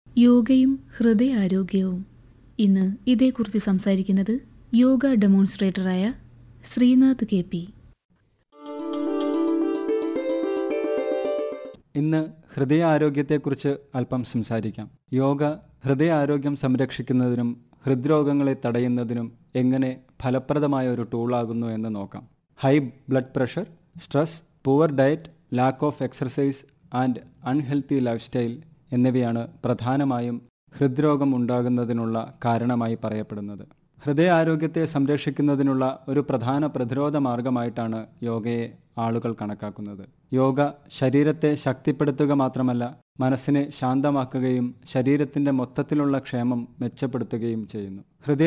യോഗയും ഹൃദയാരോഗ്യവും ഇന്ന് ഇതേക്കുറിച്ച് സംസാരിക്കുന്നത് യോഗ ഡെമോൺസ്ട്രേറ്ററായ ശ്രീനാഥ് കെ പി ഇന്ന് ഹൃദയാരോഗ്യത്തെക്കുറിച്ച് അല്പം സംസാരിക്കാം യോഗ ഹൃദയാരോഗ്യം സംരക്ഷിക്കുന്നതിനും ഹൃദ്രോഗങ്ങളെ തടയുന്നതിനും എങ്ങനെ ഫലപ്രദമായ ഒരു ടൂളാകുന്നു എന്ന് നോക്കാം high blood pressure stress poor diet lack of exercise and unhealthy lifestyle എന്നിവയാണ് പ്രധാനമായും ഹൃദ്രോഗം ഉണ്ടാകുന്നതിനുള്ള കാരണമായി പറയപ്പെടുന്നത് ഹൃദയാരോഗ്യത്തെ സംരക്ഷിക്കുന്നതിനുള്ള ഒരു പ്രധാന പ്രതിരോധ മാർഗമായിട്ടാണ് യോഗയെ ആളുകൾ കണക്കാക്കുന്നത് യോഗ ശരീരത്തെ ശക്തിപ്പെടുത്തുക മാത്രമല്ല മനസ്സിനെ ശാന്തമാക്കുകയും ശരീരത്തിന്റെ മൊത്തത്തിലുള്ള ക്ഷേമം മെച്ചപ്പെടുത്തുകയും ചെയ്യുന്നു ഹൃദയ